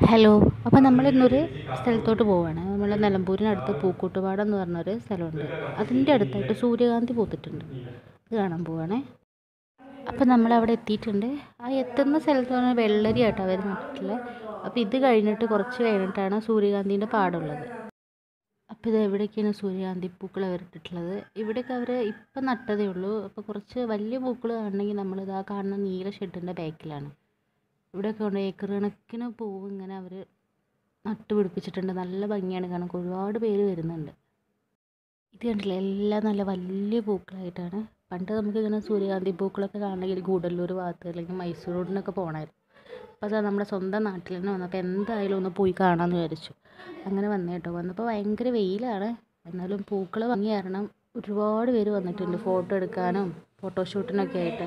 hello അപ്പോൾ നമ്മൾ ഇന്നൊരു സ്ഥലത്തോട്ട് പോവുകയാണ് നമ്മൾ നിലമ്പൂരിനടുത്ത് പൂക്കോട്ടുപാടം എന്ന് പറഞ്ഞൊരു സ്ഥലമുണ്ട് അതിൻ്റെ അടുത്തായിട്ട് സൂര്യകാന്തി പൂത്തിട്ടുണ്ട് അത് കാണാൻ പോവുകയാണേ അപ്പോൾ നമ്മൾ അവിടെ എത്തിയിട്ടുണ്ട് ആ എത്തുന്ന സ്ഥലത്ത് പറഞ്ഞാൽ വെള്ളരിയാട്ടോ അവർ നട്ടിട്ടുള്ളത് അപ്പോൾ ഇത് കഴിഞ്ഞിട്ട് കുറച്ച് കഴിഞ്ഞിട്ടാണ് സൂര്യകാന്തിൻ്റെ പാടുള്ളത് അപ്പോൾ ഇത് എവിടേക്കാണ് സൂര്യകാന്തി പൂക്കൾ അവർ ഇട്ടിട്ടുള്ളത് ഇവിടെയൊക്കെ അവർ ഇപ്പം നട്ടതേ ഉള്ളൂ അപ്പോൾ കുറച്ച് വലിയ പൂക്കൾ കാണണമെങ്കിൽ നമ്മളിത് ആ കാണുന്ന നീല ഷെഡിൻ്റെ ബാക്കിലാണ് ഇവിടെയൊക്കെ ഉണ്ട് ഏക്കർ കണക്കിന് പൂവ് ഇങ്ങനെ അവർ നട്ട് പിടിപ്പിച്ചിട്ടുണ്ട് നല്ല ഭംഗിയാണ് കാണാൻ ഒരുപാട് പേര് വരുന്നുണ്ട് ഇത് കണ്ടില്ലേ എല്ലാം നല്ല വലിയ പൂക്കളായിട്ടാണ് പണ്ട് നമുക്ക് ഇങ്ങനെ സൂര്യകാന്തി പൂക്കളൊക്കെ കാണണമെങ്കിൽ ഗൂഡല്ലൂർ ഭാഗത്ത് അല്ലെങ്കിൽ മൈസൂർ റോഡിനൊക്കെ പോകണമായിരുന്നു അപ്പോൾ അത് നമ്മുടെ സ്വന്തം നാട്ടിൽ തന്നെ വന്നപ്പോൾ എന്തായാലും ഒന്ന് പോയി കാണാമെന്ന് വിചാരിച്ചു അങ്ങനെ വന്നേ കേട്ടോ വന്നപ്പോൾ ഭയങ്കര വെയിലാണ് എന്നാലും പൂക്കൾ ഭംഗി കാരണം ഒരുപാട് പേര് വന്നിട്ടുണ്ട് ഫോട്ടോ എടുക്കാനും ഫോട്ടോഷൂട്ടിനൊക്കെ ആയിട്ട്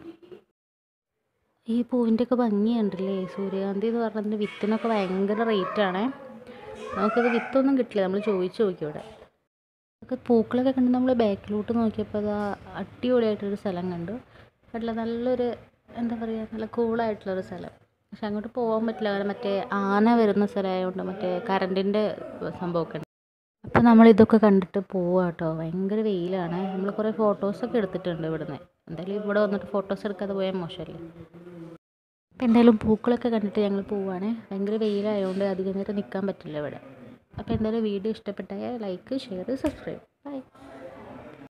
ഈ പൂവിൻ്റെയൊക്കെ ഭംഗി കണ്ടില്ലേ സൂര്യകാന്തി എന്ന് പറഞ്ഞതിൻ്റെ വിത്തിനൊക്കെ ഭയങ്കര റേറ്റാണ് നമുക്കിത് വിത്തൊന്നും കിട്ടില്ല നമ്മൾ ചോദിച്ചു നോക്കി ഇവിടെ ഒക്കെ പൂക്കളൊക്കെ കണ്ട് നമ്മൾ ബാക്കിലോട്ട് നോക്കിയപ്പോൾ അത് അടിപൊളിയായിട്ടൊരു സ്ഥലം കണ്ടു കണ്ടില്ല നല്ലൊരു എന്താ പറയുക നല്ല കൂളായിട്ടുള്ളൊരു സ്ഥലം പക്ഷെ അങ്ങോട്ട് പോകാൻ പറ്റില്ല കാരണം മറ്റേ ആന വരുന്ന സ്ഥലമായതുകൊണ്ട് മറ്റേ കറണ്ടിൻ്റെ സംഭവമൊക്കെ ഉണ്ട് അപ്പോൾ നമ്മൾ ഇതൊക്കെ കണ്ടിട്ട് പോവാം കേട്ടോ ഭയങ്കര വെയിലാണ് നമ്മൾ കുറേ ഫോട്ടോസൊക്കെ എടുത്തിട്ടുണ്ട് ഇവിടുന്ന് എന്തായാലും ഇവിടെ വന്നിട്ട് ഫോട്ടോസ് എടുക്കാതെ പോയാൽ മോശമല്ലേ അപ്പോൾ എന്തായാലും പൂക്കളൊക്കെ കണ്ടിട്ട് ഞങ്ങൾ പോവാണ് ഭയങ്കര വെയിലായതുകൊണ്ട് അധികം നേരം നിൽക്കാൻ പറ്റില്ല ഇവിടെ അപ്പോൾ എന്തായാലും വീഡിയോ ഇഷ്ടപ്പെട്ടാൽ ലൈക്ക് ഷെയർ സബ്സ്ക്രൈബ് ബൈ